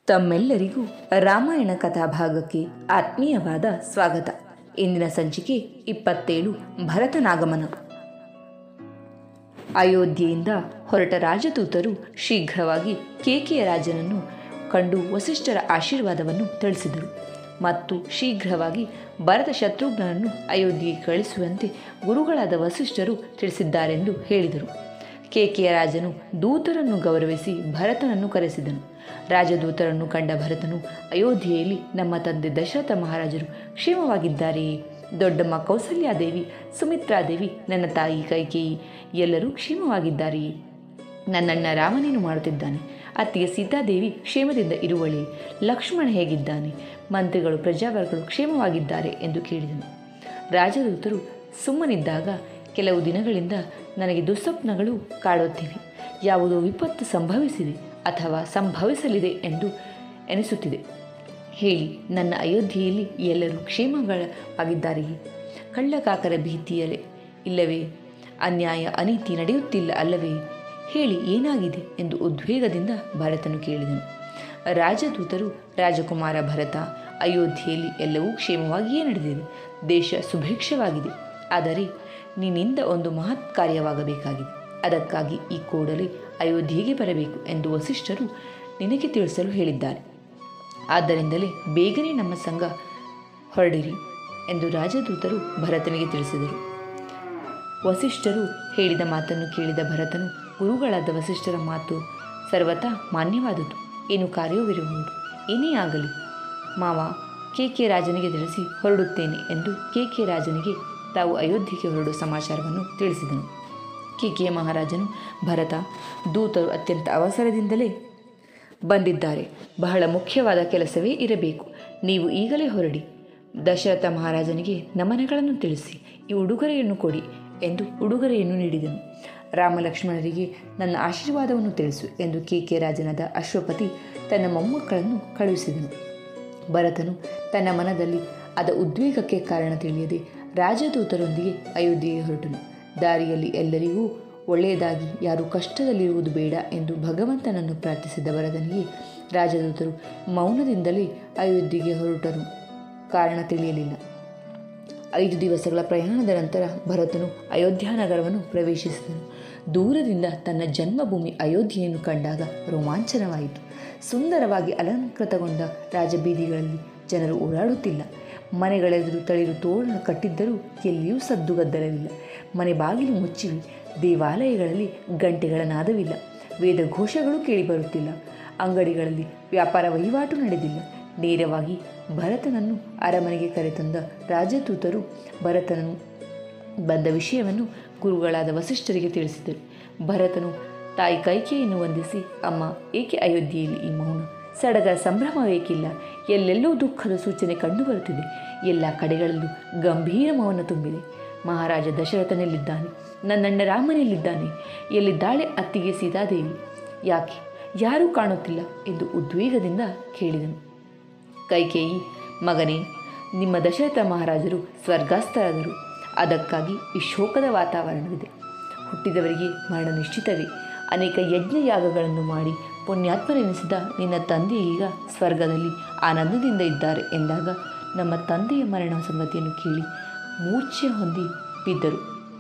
ತಮ್ಮೆಲ್ಲರಿಗೂ ರಾಮಾಯಣ ಕಥಾಭಾಗಕ್ಕೆ ಆತ್ಮೀಯವಾದ ಸ್ವಾಗತ ಇಂದಿನ ಸಂಚಿಕೆ ಇಪ್ಪತ್ತೇಳು ಭರತನಾಗಮನ ಅಯೋಧ್ಯೆಯಿಂದ ಹೊರಟ ರಾಜದೂತರು ಶೀಘ್ರವಾಗಿ ಕೇಕೆಯ ರಾಜನನ್ನು ಕಂಡು ವಸಿಷ್ಠರ ಆಶೀರ್ವಾದವನ್ನು ತಿಳಿಸಿದರು ಮತ್ತು ಶೀಘ್ರವಾಗಿ ಭರತ ಶತ್ರುಘ್ನನನ್ನು ಅಯೋಧ್ಯೆಗೆ ಕಳಿಸುವಂತೆ ಗುರುಗಳಾದ ವಸಿಷ್ಠರು ತಿಳಿಸಿದ್ದಾರೆಂದು ಹೇಳಿದರು ಕೇಕೆಯ ರಾಜನು ದೂತರನ್ನು ಗೌರವಿಸಿ ಭರತನನ್ನು ಕರೆಸಿದನು ರಾಜದೂತರನ್ನು ಕಂಡ ಭರತನು ಅಯೋಧ್ಯೆಯಲ್ಲಿ ನಮ್ಮ ತಂದೆ ದಶರಥ ಮಹಾರಾಜರು ಕ್ಷೇಮವಾಗಿದ್ದಾರೆಯೇ ದೊಡ್ಡಮ್ಮ ಕೌಸಲ್ಯಾದೇವಿ ಸುಮಿತ್ರಾದೇವಿ ನನ್ನ ತಾಯಿ ಕೈಕೇಯಿ ಎಲ್ಲರೂ ಕ್ಷೇಮವಾಗಿದ್ದಾರೆಯೇ ನನ್ನಣ್ಣ ರಾಮನೇನು ಮಾಡುತ್ತಿದ್ದಾನೆ ಅತ್ತಿಗೆ ಸೀತಾದೇವಿ ಕ್ಷೇಮದಿಂದ ಇರುವಳೆ ಲಕ್ಷ್ಮಣ ಹೇಗಿದ್ದಾನೆ ಮಂತ್ರಿಗಳು ಪ್ರಜಾವರ್ಗಗಳು ಕ್ಷೇಮವಾಗಿದ್ದಾರೆ ಎಂದು ಕೇಳಿದನು ರಾಜದೂತರು ಸುಮ್ಮನಿದ್ದಾಗ ಕೆಲವು ದಿನಗಳಿಂದ ನನಗೆ ದುಸ್ವಪ್ನಗಳು ಕಾಡುತ್ತಿವೆ ಯಾವುದೋ ವಿಪತ್ತು ಸಂಭವಿಸಿದೆ ಅಥವಾ ಸಂಭವಿಸಲಿದೆ ಎಂದು ಎನಿಸುತ್ತಿದೆ ಹೇಳಿ ನನ್ನ ಅಯೋಧ್ಯೆಯಲ್ಲಿ ಎಲ್ಲರೂ ಕ್ಷೇಮಗಳಾಗಿದ್ದಾರೆಯೇ ಕಳ್ಳಕಾಕರ ಭೀತಿಯಲ್ಲೇ ಇಲ್ಲವೇ ಅನ್ಯಾಯ ಅನೀತಿ ನಡೆಯುತ್ತಿಲ್ಲ ಅಲ್ಲವೇ ಹೇಳಿ ಏನಾಗಿದೆ ಎಂದು ಉದ್ವೇಗದಿಂದ ಭರತನು ಕೇಳಿದನು ರಾಜದೂತರು ರಾಜಕುಮಾರ ಭರತ ಅಯೋಧ್ಯೆಯಲ್ಲಿ ಎಲ್ಲವೂ ಕ್ಷೇಮವಾಗಿಯೇ ನಡೆದಿದೆ ದೇಶ ಸುಭಿಕ್ಷವಾಗಿದೆ ಆದರೆ ನಿನ್ನಿಂದ ಒಂದು ಮಹತ್ ಕಾರ್ಯವಾಗಬೇಕಾಗಿದೆ ಅದಕ್ಕಾಗಿ ಈ ಕೂಡಲೇ ಅಯೋಧ್ಯೆಗೆ ಬರಬೇಕು ಎಂದು ವಸಿಷ್ಠರು ನಿನಗೆ ತಿಳಿಸಲು ಹೇಳಿದ್ದಾರೆ ಆದ್ದರಿಂದಲೇ ಬೇಗನೆ ನಮ್ಮ ಸಂಘ ಹೊರಡಿರಿ ಎಂದು ರಾಜದೂತರು ಭರತನಿಗೆ ತಿಳಿಸಿದರು ವಸಿಷ್ಠರು ಹೇಳಿದ ಮಾತನ್ನು ಕೇಳಿದ ಭರತನು ಗುರುಗಳಾದ ವಸಿಷ್ಠರ ಮಾತು ಸರ್ವತಾ ಮಾನ್ಯವಾದುದು ಏನು ಕಾರ್ಯವಿರುವುದು ಏನೇ ಆಗಲಿ ಮಾವ ಕೆ ಕೆ ರಾಜನಿಗೆ ತಿಳಿಸಿ ಹೊರಡುತ್ತೇನೆ ಎಂದು ಕೆ ಕೆ ರಾಜನಿಗೆ ತಾವು ಅಯೋಧ್ಯೆಗೆ ಹೊರಡುವ ಸಮಾಚಾರವನ್ನು ತಿಳಿಸಿದನು ಕೆ ಕೆ ಮಹಾರಾಜನು ಭರತ ದೂತರು ಅತ್ಯಂತ ಅವಸರದಿಂದಲೇ ಬಂದಿದ್ದಾರೆ ಬಹಳ ಮುಖ್ಯವಾದ ಕೆಲಸವೇ ಇರಬೇಕು ನೀವು ಈಗಲೇ ಹೊರಡಿ ದಶರಥ ಮಹಾರಾಜನಿಗೆ ನಮನಗಳನ್ನು ತಿಳಿಸಿ ಈ ಉಡುಗೊರೆಯನ್ನು ಕೊಡಿ ಎಂದು ಉಡುಗೊರೆಯನ್ನು ನೀಡಿದನು ರಾಮಲಕ್ಷ್ಮಣರಿಗೆ ನನ್ನ ಆಶೀರ್ವಾದವನ್ನು ತಿಳಿಸು ಎಂದು ಕೆ ಕೆ ರಾಜನಾದ ಅಶ್ವಪತಿ ತನ್ನ ಮೊಮ್ಮಕ್ಕಳನ್ನು ಕಳುಹಿಸಿದನು ಭರತನು ತನ್ನ ಮನದಲ್ಲಿ ಅದ ಉದ್ವೇಗಕ್ಕೆ ಕಾರಣ ತಿಳಿಯದೆ ರಾಜದೂತರೊಂದಿಗೆ ಅಯೋಧ್ಯೆಗೆ ಹೊರಟನು ದಾರಿಯಲ್ಲಿ ಎಲ್ಲರಿಗೂ ಒಳ್ಳೆಯದಾಗಿ ಯಾರು ಕಷ್ಟದಲ್ಲಿರುವುದು ಬೇಡ ಎಂದು ಭಗವಂತನನ್ನು ಪ್ರಾರ್ಥಿಸಿದ ಭರತನಿಗೆ ರಾಜದೂತರು ಮೌನದಿಂದಲೇ ಅಯೋಧ್ಯೆಗೆ ಹೊರಟರು ಕಾರಣ ತಿಳಿಯಲಿಲ್ಲ ಐದು ದಿವಸಗಳ ಪ್ರಯಾಣದ ನಂತರ ಭರತನು ಅಯೋಧ್ಯ ನಗರವನ್ನು ಪ್ರವೇಶಿಸಿದನು ದೂರದಿಂದ ತನ್ನ ಜನ್ಮಭೂಮಿ ಅಯೋಧ್ಯೆಯನ್ನು ಕಂಡಾಗ ರೋಮಾಂಚನವಾಯಿತು ಸುಂದರವಾಗಿ ಅಲಂಕೃತಗೊಂಡ ರಾಜಬೀದಿಗಳಲ್ಲಿ ಜನರು ಓಡಾಡುತ್ತಿಲ್ಲ ಮನೆಗಳೆದುರು ತಳಿರು ತೋರಣ ಕಟ್ಟಿದ್ದರೂ ಎಲ್ಲಿಯೂ ಸದ್ದುಗದ್ದಲವಿಲ್ಲ ಮನೆ ಬಾಗಿಲು ಮುಚ್ಚಿವೆ ದೇವಾಲಯಗಳಲ್ಲಿ ಗಂಟೆಗಳ ನಾದವಿಲ್ಲ ವೇದ ಘೋಷಗಳು ಕೇಳಿಬರುತ್ತಿಲ್ಲ ಅಂಗಡಿಗಳಲ್ಲಿ ವ್ಯಾಪಾರ ವಹಿವಾಟು ನಡೆದಿಲ್ಲ ನೇರವಾಗಿ ಭರತನನ್ನು ಅರಮನೆಗೆ ಕರೆತಂದ ರಾಜದೂತರು ಭರತನನ್ನು ಬಂದ ವಿಷಯವನ್ನು ಗುರುಗಳಾದ ವಸಿಷ್ಠರಿಗೆ ತಿಳಿಸಿದರು ಭರತನು ತಾಯಿ ಕೈಕೆಯನ್ನು ವಂದಿಸಿ ಅಮ್ಮ ಏಕೆ ಅಯೋಧ್ಯೆಯಲ್ಲಿ ಈ ಮೌನ ಸಡಗರ ಸಂಭ್ರಮವೇಕಿಲ್ಲ ಎಲ್ಲೆಲ್ಲೂ ದುಃಖದ ಸೂಚನೆ ಕಂಡುಬರುತ್ತಿದೆ ಎಲ್ಲ ಕಡೆಗಳಲ್ಲೂ ಗಂಭೀರ ಮೌನ ತುಂಬಿದೆ ಮಹಾರಾಜ ದಶರಥನಲ್ಲಿದ್ದಾನೆ ನನ್ನಣ್ಣ ರಾಮನಲ್ಲಿದ್ದಾನೆ ಎಲ್ಲಿದ್ದಾಳೆ ಅತ್ತಿಗೆ ಸೀತಾದೇವಿ ಯಾಕೆ ಯಾರೂ ಕಾಣುತ್ತಿಲ್ಲ ಎಂದು ಉದ್ವೇಗದಿಂದ ಕೇಳಿದನು ಕೈಕೇಯಿ ಮಗನೇ ನಿಮ್ಮ ದಶರಥ ಮಹಾರಾಜರು ಸ್ವರ್ಗಾಸ್ಥರಾದರು ಅದಕ್ಕಾಗಿ ಈ ಶೋಕದ ವಾತಾವರಣವಿದೆ ಹುಟ್ಟಿದವರಿಗೆ ಮರಣ ನಿಶ್ಚಿತವೇ ಅನೇಕ ಯಜ್ಞ ಯಾಗಗಳನ್ನು ಮಾಡಿ ಪುಣ್ಯಾತ್ಮರೆನಿಸಿದ ನಿನ್ನ ತಂದೆ ಈಗ ಸ್ವರ್ಗದಲ್ಲಿ ಆನಂದದಿಂದ ಇದ್ದಾರೆ ಎಂದಾಗ ನಮ್ಮ ತಂದೆಯ ಮರಣ ಸಂಗತಿಯನ್ನು ಕೇಳಿ ಮೂರ್ಛೆ ಹೊಂದಿ ಬಿದ್ದರು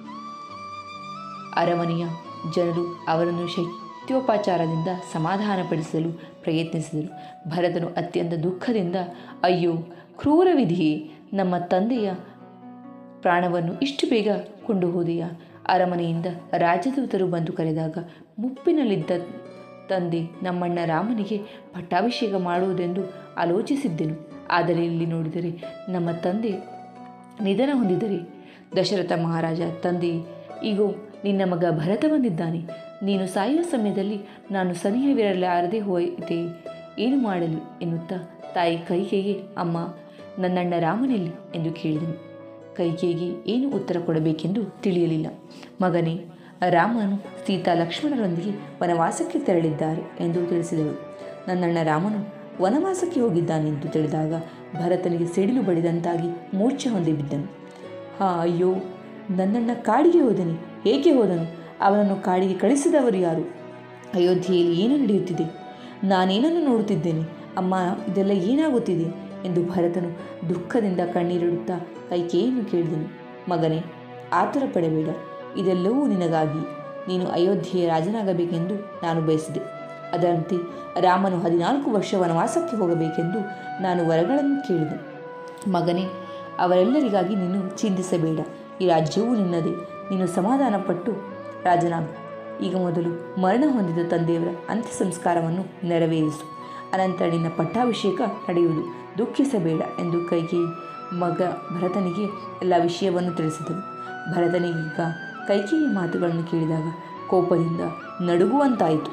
ಅರಮನೆಯ ಜನರು ಅವರನ್ನು ಶೈತ್ಯೋಪಚಾರದಿಂದ ಸಮಾಧಾನಪಡಿಸಲು ಪ್ರಯತ್ನಿಸಿದರು ಭರತನು ಅತ್ಯಂತ ದುಃಖದಿಂದ ಅಯ್ಯೋ ಕ್ರೂರ ವಿಧಿಯೇ ನಮ್ಮ ತಂದೆಯ ಪ್ರಾಣವನ್ನು ಇಷ್ಟು ಬೇಗ ಕೊಂಡು ಹೋದೆಯಾ ಅರಮನೆಯಿಂದ ರಾಜದೂತರು ಬಂದು ಕರೆದಾಗ ಮುಪ್ಪಿನಲ್ಲಿದ್ದ ತಂದೆ ನಮ್ಮಣ್ಣ ರಾಮನಿಗೆ ಪಟ್ಟಾಭಿಷೇಕ ಮಾಡುವುದೆಂದು ಆಲೋಚಿಸಿದ್ದೆನು ಆದರೆ ಇಲ್ಲಿ ನೋಡಿದರೆ ನಮ್ಮ ತಂದೆ ನಿಧನ ಹೊಂದಿದರೆ ದಶರಥ ಮಹಾರಾಜ ತಂದೆ ಈಗೋ ನಿನ್ನ ಮಗ ಭರತ ಬಂದಿದ್ದಾನೆ ನೀನು ಸಾಯುವ ಸಮಯದಲ್ಲಿ ನಾನು ಸನಿಹವಿರಲಾರದೆ ಹೋಯಿತೆ ಏನು ಮಾಡಲು ಎನ್ನುತ್ತಾ ತಾಯಿ ಕೈಕೆಗೆ ಅಮ್ಮ ನನ್ನಣ್ಣ ರಾಮನೆಲ್ಲಿ ಎಂದು ಕೇಳಿದನು ಕೈಕೇಯಿಗೆ ಏನು ಉತ್ತರ ಕೊಡಬೇಕೆಂದು ತಿಳಿಯಲಿಲ್ಲ ಮಗನೇ ರಾಮನು ಸೀತಾ ಲಕ್ಷ್ಮಣರೊಂದಿಗೆ ವನವಾಸಕ್ಕೆ ತೆರಳಿದ್ದಾರೆ ಎಂದು ತಿಳಿಸಿದಳು ನನ್ನಣ್ಣ ರಾಮನು ವನವಾಸಕ್ಕೆ ಹೋಗಿದ್ದಾನೆಂದು ತಿಳಿದಾಗ ಭರತನಿಗೆ ಸಿಡಿಲು ಬಡಿದಂತಾಗಿ ಮೂರ್ಛೆ ಹೊಂದಿ ಬಿದ್ದನು ಹಾ ಅಯ್ಯೋ ನನ್ನಣ್ಣ ಕಾಡಿಗೆ ಹೋದನೆ ಹೇಗೆ ಹೋದನು ಅವನನ್ನು ಕಾಡಿಗೆ ಕಳಿಸಿದವರು ಯಾರು ಅಯೋಧ್ಯೆಯಲ್ಲಿ ಏನು ನಡೆಯುತ್ತಿದೆ ನಾನೇನನ್ನು ನೋಡುತ್ತಿದ್ದೇನೆ ಅಮ್ಮ ಇದೆಲ್ಲ ಏನಾಗುತ್ತಿದೆ ಎಂದು ಭರತನು ದುಃಖದಿಂದ ಕಣ್ಣೀರಿಡುತ್ತಾ ಕೈಕೇಯನ್ನು ಕೇಳಿದನು ಮಗನೇ ಆತುರ ಪಡಬೇಡ ಇದೆಲ್ಲವೂ ನಿನಗಾಗಿ ನೀನು ಅಯೋಧ್ಯೆಯ ರಾಜನಾಗಬೇಕೆಂದು ನಾನು ಬಯಸಿದೆ ಅದರಂತೆ ರಾಮನು ಹದಿನಾಲ್ಕು ವರ್ಷ ವನವಾಸಕ್ಕೆ ಹೋಗಬೇಕೆಂದು ನಾನು ವರಗಳನ್ನು ಕೇಳಿದೆ ಮಗನೇ ಅವರೆಲ್ಲರಿಗಾಗಿ ನೀನು ಚಿಂತಿಸಬೇಡ ಈ ರಾಜ್ಯವೂ ನಿನ್ನದೇ ನೀನು ಸಮಾಧಾನಪಟ್ಟು ರಾಜನಾಗು ಈಗ ಮೊದಲು ಮರಣ ಹೊಂದಿದ ತಂದೆಯವರ ಅಂತ್ಯ ಸಂಸ್ಕಾರವನ್ನು ನೆರವೇರಿಸು ಅನಂತರ ನಿನ್ನ ಪಟ್ಟಾಭಿಷೇಕ ನಡೆಯುವುದು ದುಃಖಿಸಬೇಡ ಎಂದು ಕೈಕೇಯಿ ಮಗ ಭರತನಿಗೆ ಎಲ್ಲ ವಿಷಯವನ್ನು ತಿಳಿಸಿದನು ಭರತನಿಗೀಗ ಕೈಕೇಯಿ ಮಾತುಗಳನ್ನು ಕೇಳಿದಾಗ ಕೋಪದಿಂದ ನಡುಗುವಂತಾಯಿತು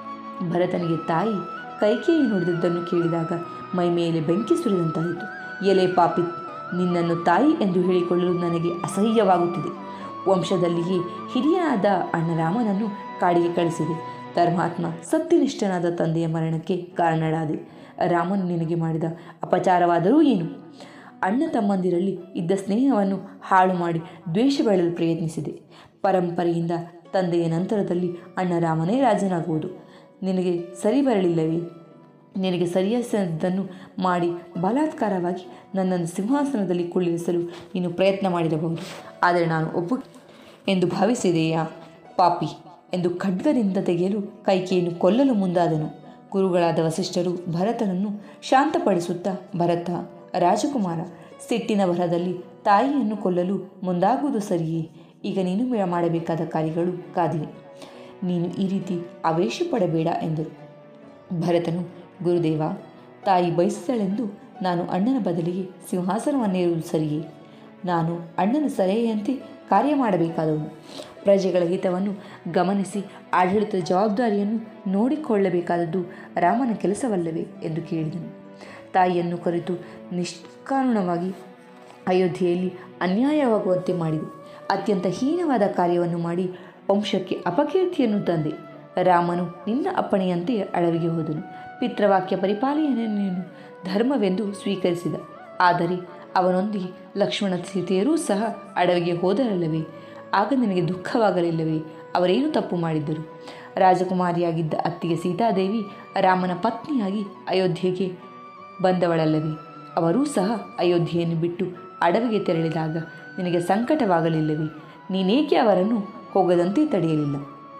ಭರತನಿಗೆ ತಾಯಿ ಕೈಕೇಯಿ ನುಡಿದದ್ದನ್ನು ಕೇಳಿದಾಗ ಮೈ ಮೇಲೆ ಬೆಂಕಿ ಸುರಿದಂತಾಯಿತು ಎಲೆ ಪಾಪಿ ನಿನ್ನನ್ನು ತಾಯಿ ಎಂದು ಹೇಳಿಕೊಳ್ಳಲು ನನಗೆ ಅಸಹ್ಯವಾಗುತ್ತಿದೆ ವಂಶದಲ್ಲಿಯೇ ಹಿರಿಯನಾದ ಅಣ್ಣ ರಾಮನನ್ನು ಕಾಡಿಗೆ ಕಳಿಸಿದೆ ಧರ್ಮಾತ್ಮ ಸತ್ಯನಿಷ್ಠನಾದ ತಂದೆಯ ಮರಣಕ್ಕೆ ಕಾರಣನಾದೆ ರಾಮನು ನಿನಗೆ ಮಾಡಿದ ಅಪಚಾರವಾದರೂ ಏನು ಅಣ್ಣ ತಮ್ಮಂದಿರಲ್ಲಿ ಇದ್ದ ಸ್ನೇಹವನ್ನು ಹಾಳು ಮಾಡಿ ದ್ವೇಷ ಬೆಳೆಯಲು ಪ್ರಯತ್ನಿಸಿದೆ ಪರಂಪರೆಯಿಂದ ತಂದೆಯ ನಂತರದಲ್ಲಿ ಅಣ್ಣ ರಾಮನೇ ರಾಜನಾಗುವುದು ನಿನಗೆ ಸರಿ ಬರಲಿಲ್ಲವೇ ನಿನಗೆ ಸರಿಯಾದದ್ದನ್ನು ಮಾಡಿ ಬಲಾತ್ಕಾರವಾಗಿ ನನ್ನನ್ನು ಸಿಂಹಾಸನದಲ್ಲಿ ಕುಳ್ಳಿರಿಸಲು ನೀನು ಪ್ರಯತ್ನ ಮಾಡಿರಬಹುದು ಆದರೆ ನಾನು ಒಪ್ಪು ಎಂದು ಭಾವಿಸಿದೆಯಾ ಪಾಪಿ ಎಂದು ಖಡ್ಗದಿಂದ ತೆಗೆಯಲು ಕೈಕೆಯನ್ನು ಕೊಲ್ಲಲು ಮುಂದಾದನು ಗುರುಗಳಾದ ವಸಿಷ್ಠರು ಭರತನನ್ನು ಶಾಂತಪಡಿಸುತ್ತಾ ಭರತ ರಾಜಕುಮಾರ ಸಿಟ್ಟಿನ ಭರದಲ್ಲಿ ತಾಯಿಯನ್ನು ಕೊಲ್ಲಲು ಮುಂದಾಗುವುದು ಸರಿಯೇ ಈಗ ನೀನು ಮಾಡಬೇಕಾದ ಕಾರ್ಯಗಳು ಕಾದಿವೆ ನೀನು ಈ ರೀತಿ ಆವೇಶ ಪಡಬೇಡ ಎಂದರು ಭರತನು ಗುರುದೇವ ತಾಯಿ ಬಯಸಿದಳೆಂದು ನಾನು ಅಣ್ಣನ ಬದಲಿಗೆ ಸಿಂಹಾಸನವನ್ನೇರುವುದು ಸರಿಯೇ ನಾನು ಅಣ್ಣನ ಸಲಹೆಯಂತೆ ಕಾರ್ಯ ಮಾಡಬೇಕಾದವನು ಪ್ರಜೆಗಳ ಹಿತವನ್ನು ಗಮನಿಸಿ ಆಡಳಿತದ ಜವಾಬ್ದಾರಿಯನ್ನು ನೋಡಿಕೊಳ್ಳಬೇಕಾದದ್ದು ರಾಮನ ಕೆಲಸವಲ್ಲವೇ ಎಂದು ಕೇಳಿದನು ತಾಯಿಯನ್ನು ಕುರಿತು ನಿಷ್ಕಾರಣವಾಗಿ ಅಯೋಧ್ಯೆಯಲ್ಲಿ ಅನ್ಯಾಯವಾಗುವಂತೆ ಮಾಡಿದೆ ಅತ್ಯಂತ ಹೀನವಾದ ಕಾರ್ಯವನ್ನು ಮಾಡಿ ವಂಶಕ್ಕೆ ಅಪಕೀರ್ತಿಯನ್ನು ತಂದೆ ರಾಮನು ನಿನ್ನ ಅಪ್ಪಣೆಯಂತೆ ಅಡವಿಗೆ ಹೋದನು ಪಿತೃವಾಕ್ಯ ಪರಿಪಾಲನೆಯನ್ನು ನೀನು ಧರ್ಮವೆಂದು ಸ್ವೀಕರಿಸಿದ ಆದರೆ ಅವನೊಂದಿಗೆ ಲಕ್ಷ್ಮಣ ಸೀತೆಯರೂ ಸಹ ಅಡವಿಗೆ ಹೋದರಲ್ಲವೇ ಆಗ ನಿನಗೆ ದುಃಖವಾಗಲಿಲ್ಲವೇ ಅವರೇನು ತಪ್ಪು ಮಾಡಿದ್ದರು ರಾಜಕುಮಾರಿಯಾಗಿದ್ದ ಅತ್ತಿಗೆ ಸೀತಾದೇವಿ ರಾಮನ ಪತ್ನಿಯಾಗಿ ಅಯೋಧ್ಯೆಗೆ ಬಂದವಳಲ್ಲವೇ ಅವರೂ ಸಹ ಅಯೋಧ್ಯೆಯನ್ನು ಬಿಟ್ಟು ಅಡವಿಗೆ ತೆರಳಿದಾಗ ನಿನಗೆ ಸಂಕಟವಾಗಲಿಲ್ಲವೇ ನೀನೇಕೆ ಅವರನ್ನು ಹೋಗದಂತೆ ತಡೆಯಲಿಲ್ಲ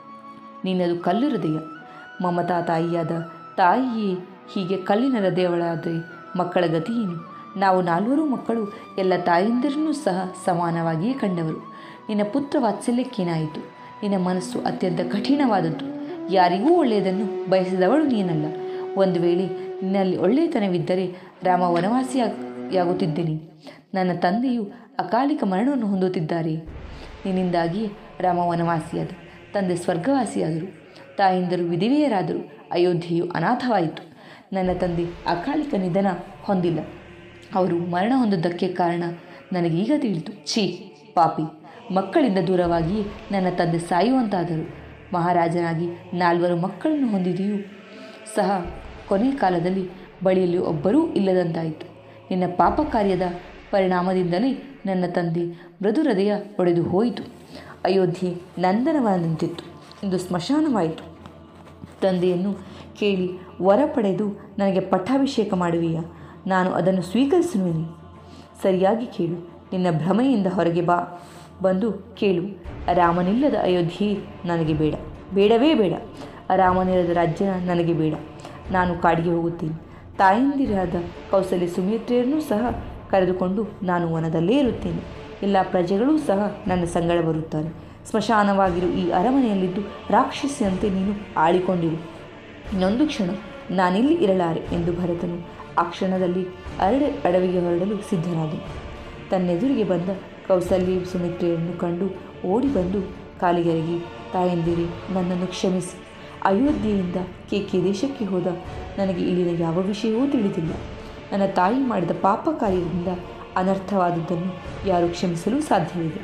ನಿನ್ನದು ಕಲ್ಲು ಹೃದಯ ಮಮತಾ ತಾಯಿಯಾದ ತಾಯಿಯೇ ಹೀಗೆ ಕಲ್ಲಿನ ಹೃದಯವಳಾದರೆ ಮಕ್ಕಳ ಗತಿ ಏನು ನಾವು ನಾಲ್ವರು ಮಕ್ಕಳು ಎಲ್ಲ ತಾಯಂದಿರನ್ನೂ ಸಹ ಸಮಾನವಾಗಿಯೇ ಕಂಡವರು ನಿನ್ನ ಪುತ್ರ ವಾತ್ಸಲ್ಯಕ್ಕೇನಾಯಿತು ನಿನ್ನ ಮನಸ್ಸು ಅತ್ಯಂತ ಕಠಿಣವಾದದ್ದು ಯಾರಿಗೂ ಒಳ್ಳೆಯದನ್ನು ಬಯಸಿದವಳು ನೀನಲ್ಲ ಒಂದು ವೇಳೆ ನಿನ್ನಲ್ಲಿ ಒಳ್ಳೆಯತನವಿದ್ದರೆ ರಾಮ ವನವಾಸಿಯಾಗುತ್ತಿದ್ದೇನೆ ನನ್ನ ತಂದೆಯು ಅಕಾಲಿಕ ಮರಣವನ್ನು ಹೊಂದುತ್ತಿದ್ದಾರೆ ನಿನ್ನಿಂದಾಗಿಯೇ ರಾಮ ವನವಾಸಿಯಾದ ತಂದೆ ಸ್ವರ್ಗವಾಸಿಯಾದರು ತಾಯಿಂದರು ವಿಧಿವೆಯರಾದರು ಅಯೋಧ್ಯೆಯು ಅನಾಥವಾಯಿತು ನನ್ನ ತಂದೆ ಅಕಾಲಿಕ ನಿಧನ ಹೊಂದಿಲ್ಲ ಅವರು ಮರಣ ಹೊಂದಿದ್ದಕ್ಕೆ ಕಾರಣ ನನಗೀಗ ತಿಳಿತು ಛೀ ಪಾಪಿ ಮಕ್ಕಳಿಂದ ದೂರವಾಗಿ ನನ್ನ ತಂದೆ ಸಾಯುವಂತಾದರು ಮಹಾರಾಜನಾಗಿ ನಾಲ್ವರು ಮಕ್ಕಳನ್ನು ಹೊಂದಿದೆಯೂ ಸಹ ಕೊನೆ ಕಾಲದಲ್ಲಿ ಬಳಿಯಲ್ಲಿ ಒಬ್ಬರೂ ಇಲ್ಲದಂತಾಯಿತು ನಿನ್ನ ಪಾಪ ಕಾರ್ಯದ ಪರಿಣಾಮದಿಂದಲೇ ನನ್ನ ತಂದೆ ಮೃದು ಹೃದಯ ಒಡೆದು ಹೋಯಿತು ಅಯೋಧ್ಯೆ ನಂದನವನಂತಿತ್ತು ಇಂದು ಸ್ಮಶಾನವಾಯಿತು ತಂದೆಯನ್ನು ಕೇಳಿ ವರ ಪಡೆದು ನನಗೆ ಪಟ್ಟಾಭಿಷೇಕ ಮಾಡುವೆಯಾ ನಾನು ಅದನ್ನು ಸ್ವೀಕರಿಸುವೆನೆ ಸರಿಯಾಗಿ ಕೇಳು ನಿನ್ನ ಭ್ರಮೆಯಿಂದ ಹೊರಗೆ ಬಾ ಬಂದು ಕೇಳು ರಾಮನಿಲ್ಲದ ಅಯೋಧ್ಯೆ ನನಗೆ ಬೇಡ ಬೇಡವೇ ಬೇಡ ರಾಮನಿಲ್ಲದ ರಾಜ್ಯ ನನಗೆ ಬೇಡ ನಾನು ಕಾಡಿಗೆ ಹೋಗುತ್ತೇನೆ ತಾಯಂದಿರಾದ ಕೌಸಲ್ಯ ಸುಮಿತ್ರೆಯರನ್ನೂ ಸಹ ಕರೆದುಕೊಂಡು ನಾನು ವನದಲ್ಲೇ ಇರುತ್ತೇನೆ ಎಲ್ಲ ಪ್ರಜೆಗಳೂ ಸಹ ನನ್ನ ಸಂಗಡ ಬರುತ್ತಾರೆ ಸ್ಮಶಾನವಾಗಿರು ಈ ಅರಮನೆಯಲ್ಲಿದ್ದು ರಾಕ್ಷಸಿಯಂತೆ ನೀನು ಆಳಿಕೊಂಡಿರು ಇನ್ನೊಂದು ಕ್ಷಣ ನಾನಿಲ್ಲಿ ಇರಲಾರೆ ಎಂದು ಭರತನು ಆ ಕ್ಷಣದಲ್ಲಿ ಅರಡೆ ಅಡವಿಗೆ ಹೊರಡಲು ಸಿದ್ಧನಾದನು ತನ್ನೆದುರಿಗೆ ಬಂದ ಕೌಸಲ್ಯ ಸುಮಿತ್ರೆಯನ್ನು ಕಂಡು ಓಡಿ ಬಂದು ಕಾಲಿಗೆರಗಿ ತಾಯಂದಿರಿ ನನ್ನನ್ನು ಕ್ಷಮಿಸಿ ಅಯೋಧ್ಯೆಯಿಂದ ಕೇಕೆ ದೇಶಕ್ಕೆ ಹೋದ ನನಗೆ ಇಲ್ಲಿನ ಯಾವ ವಿಷಯವೂ ತಿಳಿದಿಲ್ಲ ನನ್ನ ತಾಯಿ ಮಾಡಿದ ಪಾಪ ಕಾರ್ಯದಿಂದ ಅನರ್ಥವಾದದ್ದನ್ನು ಯಾರು ಕ್ಷಮಿಸಲು ಸಾಧ್ಯವಿದೆ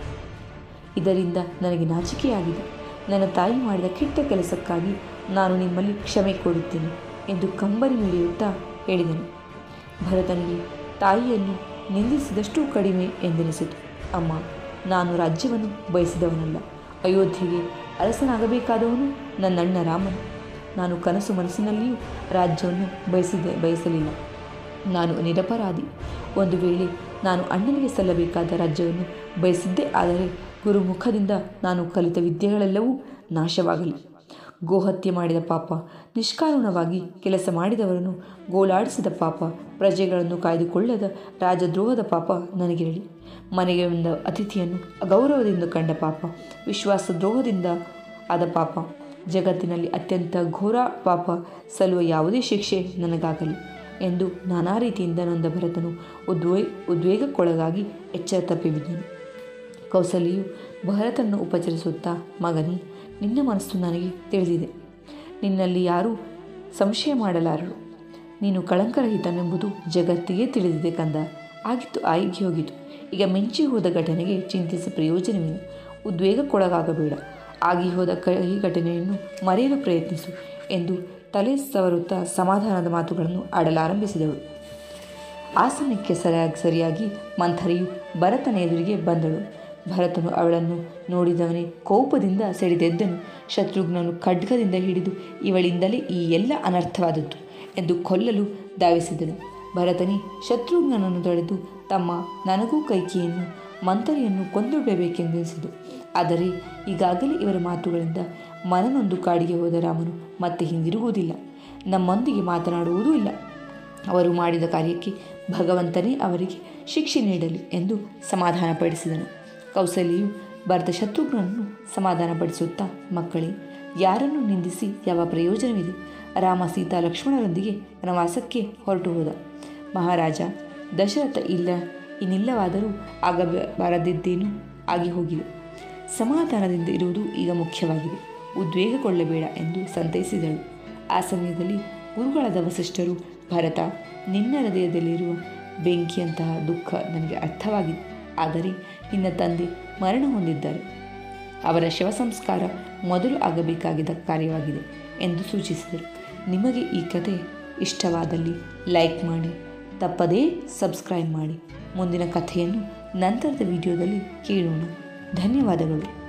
ಇದರಿಂದ ನನಗೆ ನಾಚಿಕೆಯಾಗಿದೆ ನನ್ನ ತಾಯಿ ಮಾಡಿದ ಕೆಟ್ಟ ಕೆಲಸಕ್ಕಾಗಿ ನಾನು ನಿಮ್ಮಲ್ಲಿ ಕ್ಷಮೆ ಕೋರುತ್ತೇನೆ ಎಂದು ಕಂಬರಿ ಮಿಡಿಯುತ್ತಾ ಹೇಳಿದನು ಭರತನಿಗೆ ತಾಯಿಯನ್ನು ನಿಂದಿಸಿದಷ್ಟು ಕಡಿಮೆ ಎಂದೆನಿಸಿತು ಅಮ್ಮ ನಾನು ರಾಜ್ಯವನ್ನು ಬಯಸಿದವನಲ್ಲ ಅಯೋಧ್ಯೆಗೆ ಅರಸನಾಗಬೇಕಾದವನು ನನ್ನಣ್ಣ ರಾಮನು ನಾನು ಕನಸು ಮನಸ್ಸಿನಲ್ಲಿಯೂ ರಾಜ್ಯವನ್ನು ಬಯಸಿದೆ ಬಯಸಲಿಲ್ಲ ನಾನು ನಿರಪರಾಧಿ ಒಂದು ವೇಳೆ ನಾನು ಅಣ್ಣನಿಗೆ ಸಲ್ಲಬೇಕಾದ ರಾಜ್ಯವನ್ನು ಬಯಸಿದ್ದೇ ಆದರೆ ಗುರುಮುಖದಿಂದ ನಾನು ಕಲಿತ ವಿದ್ಯೆಗಳೆಲ್ಲವೂ ನಾಶವಾಗಲಿ ಗೋಹತ್ಯೆ ಮಾಡಿದ ಪಾಪ ನಿಷ್ಕಾರಣವಾಗಿ ಕೆಲಸ ಮಾಡಿದವರನ್ನು ಗೋಳಾಡಿಸಿದ ಪಾಪ ಪ್ರಜೆಗಳನ್ನು ಕಾಯ್ದುಕೊಳ್ಳದ ರಾಜದ್ರೋಹದ ಪಾಪ ನನಗಿರಲಿ ಮನೆಗೆ ಬಂದ ಅತಿಥಿಯನ್ನು ಅಗೌರವದಿಂದ ಕಂಡ ಪಾಪ ವಿಶ್ವಾಸದ್ರೋಹದಿಂದ ಆದ ಪಾಪ ಜಗತ್ತಿನಲ್ಲಿ ಅತ್ಯಂತ ಘೋರ ಪಾಪ ಸಲ್ಲುವ ಯಾವುದೇ ಶಿಕ್ಷೆ ನನಗಾಗಲಿ ಎಂದು ನಾನಾ ರೀತಿಯಿಂದ ನೊಂದ ಭರತನು ಉದ್ವೇ ಉದ್ವೇಗಕ್ಕೊಳಗಾಗಿ ಎಚ್ಚರ ತಪ್ಪಿಬಿದ್ದನು ಕೌಸಲ್ಯು ಭರತನ್ನು ಉಪಚರಿಸುತ್ತಾ ಮಗನೇ ನಿನ್ನ ಮನಸ್ಸು ನನಗೆ ತಿಳಿದಿದೆ ನಿನ್ನಲ್ಲಿ ಯಾರೂ ಸಂಶಯ ಮಾಡಲಾರರು ನೀನು ಕಳಂಕರಹಿತನೆಂಬುದು ಜಗತ್ತಿಗೆ ತಿಳಿದಿದೆ ಕಂದ ಆಗಿತ್ತು ಆಗಿ ಹೋಗಿತು ಈಗ ಮಿಂಚಿ ಹೋದ ಘಟನೆಗೆ ಚಿಂತಿಸಿ ಪ್ರಯೋಜನವೇನು ಉದ್ವೇಗಕ್ಕೊಳಗಾಗಬೇಡ ಆಗಿ ಹೋದ ಕ ಈ ಘಟನೆಯನ್ನು ಮರೆಯಲು ಪ್ರಯತ್ನಿಸು ಎಂದು ತಲೆ ಸವರುತ್ತಾ ಸಮಾಧಾನದ ಮಾತುಗಳನ್ನು ಆಡಲಾರಂಭಿಸಿದಳು ಆ ಸಮಯಕ್ಕೆ ಸರಿಯಾಗಿ ಸರಿಯಾಗಿ ಮಂಥರೆಯು ಭರತನ ಎದುರಿಗೆ ಬಂದಳು ಭರತನು ಅವಳನ್ನು ನೋಡಿದವನೇ ಕೋಪದಿಂದ ಸೆಳೆದೆದ್ದನು ಶತ್ರುಘ್ನನು ಖಡ್ಗದಿಂದ ಹಿಡಿದು ಇವಳಿಂದಲೇ ಈ ಎಲ್ಲ ಅನರ್ಥವಾದದ್ದು ಎಂದು ಕೊಲ್ಲಲು ಧಾವಿಸಿದನು ಭರತನೇ ಶತ್ರುಘ್ನನನ್ನು ತಡೆದು ತಮ್ಮ ನನಗೂ ಕೈಕಿಯನ್ನು ಮಂಥರೆಯನ್ನು ಕೊಂದುಬಿಡಬೇಕೆಂದೆನಿಸಿತು ಆದರೆ ಈಗಾಗಲೇ ಇವರ ಮಾತುಗಳಿಂದ ಮನನೊಂದು ಕಾಡಿಗೆ ಹೋದ ರಾಮನು ಮತ್ತೆ ಹಿಂದಿರುಗುವುದಿಲ್ಲ ನಮ್ಮೊಂದಿಗೆ ಮಾತನಾಡುವುದೂ ಇಲ್ಲ ಅವರು ಮಾಡಿದ ಕಾರ್ಯಕ್ಕೆ ಭಗವಂತನೇ ಅವರಿಗೆ ಶಿಕ್ಷೆ ನೀಡಲಿ ಎಂದು ಸಮಾಧಾನಪಡಿಸಿದನು ಕೌಸಲ್ಯು ಭರತ ಶತ್ರುಘ್ನನ್ನು ಸಮಾಧಾನಪಡಿಸುತ್ತಾ ಮಕ್ಕಳೇ ಯಾರನ್ನು ನಿಂದಿಸಿ ಯಾವ ಪ್ರಯೋಜನವಿದೆ ರಾಮ ಸೀತಾ ಲಕ್ಷ್ಮಣರೊಂದಿಗೆ ವನವಾಸಕ್ಕೆ ಹೊರಟು ಹೋದ ಮಹಾರಾಜ ದಶರಥ ಇಲ್ಲ ಇನ್ನಿಲ್ಲವಾದರೂ ಆಗಬಾರದಿದ್ದೇನು ಆಗಿ ಹೋಗಿದೆ ಸಮಾಧಾನದಿಂದ ಇರುವುದು ಈಗ ಮುಖ್ಯವಾಗಿದೆ ಉದ್ವೇಗಗೊಳ್ಳಬೇಡ ಎಂದು ಸಂತೈಸಿದಳು ಆ ಸಮಯದಲ್ಲಿ ಗುರುಗಳಾದ ವಸಿಷ್ಠರು ಭರತ ನಿನ್ನ ಹೃದಯದಲ್ಲಿರುವ ಬೆಂಕಿಯಂತಹ ದುಃಖ ನನಗೆ ಅರ್ಥವಾಗಿದೆ ಆದರೆ ನಿನ್ನ ತಂದೆ ಮರಣ ಹೊಂದಿದ್ದಾರೆ ಅವರ ಶವ ಸಂಸ್ಕಾರ ಮೊದಲು ಆಗಬೇಕಾಗಿದ್ದ ಕಾರ್ಯವಾಗಿದೆ ಎಂದು ಸೂಚಿಸಿದರು ನಿಮಗೆ ಈ ಕತೆ ಇಷ್ಟವಾದಲ್ಲಿ ಲೈಕ್ ಮಾಡಿ ತಪ್ಪದೇ ಸಬ್ಸ್ಕ್ರೈಬ್ ಮಾಡಿ ಮುಂದಿನ ಕಥೆಯನ್ನು ನಂತರದ ವಿಡಿಯೋದಲ್ಲಿ ಕೇಳೋಣ ಧನ್ಯವಾದಗಳು